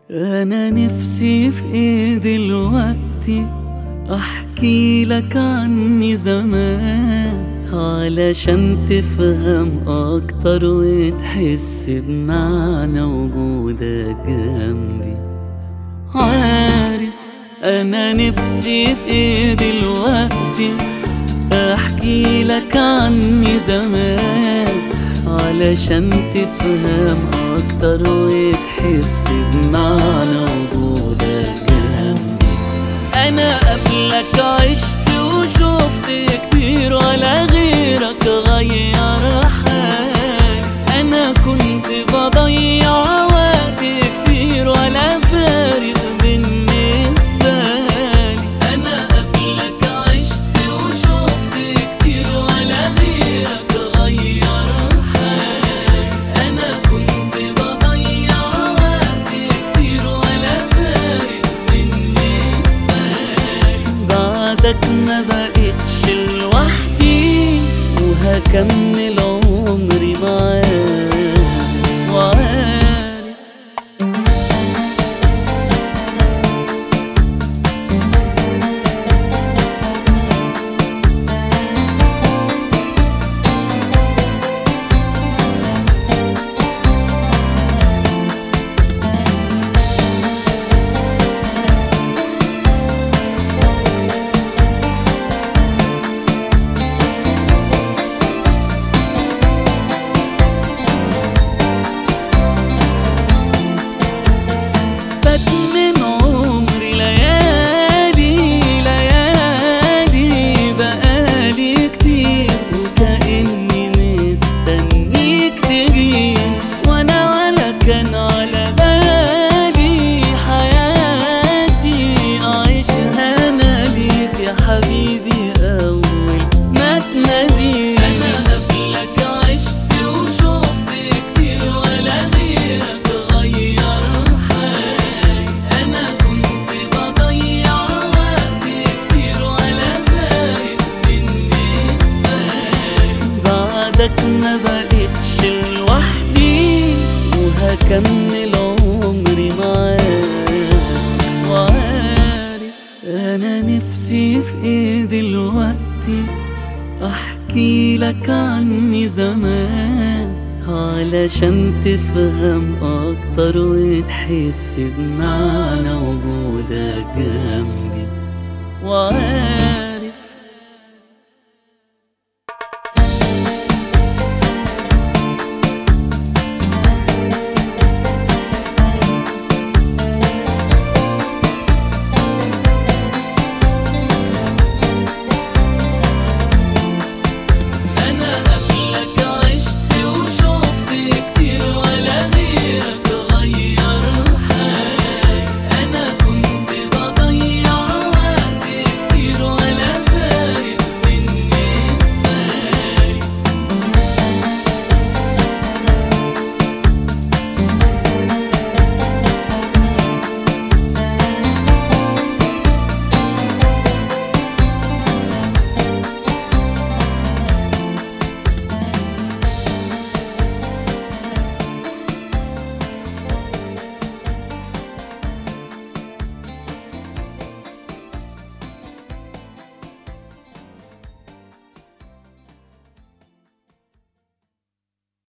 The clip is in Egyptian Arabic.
أنا نفسي في إيه دلوقتي أحكي لك عني زمان علشان تفهم أكتر وتحس بمعنى وجودك جنبي عارف أنا نفسي في إيه دلوقتي أحكي لك عني زمان علشان تفهم أكتر وتحس بمعنى وجودك جنبي أنا قبلك عشت وشفت كتير ولا غيرك غير حالي أنا كنت بضيع وقت كتير ولا فارق بالنسبة لي أنا قبلك عشت وشفت كتير ولا غيرك غير حالي أنا كنت بضيع وقت كتير ولا فارق بالنسبة لي بعدك ما بقتش لوحدي وهكمل عمري معاك وعارف فات من عمري ليالي ليالي بقالي كتير وكأني مستنيك تجيني وانا ولا كان على بالي حياتي اعيشها مالك يا حبيبي اول ما تناديني انا قبلك عشت وشفت كتير ولا غيرك غير حالي انا كنت بضيع وقت كتير ولا فارق بالنسبه لي بعدك ما بقتش لوحدي وهكمل عمري معاك وعارف انا نفسي في ايه دلوقتي احكي لك عني زمان علشان تفهم اكتر وتحس بمعنى وجودك جنبي وعارف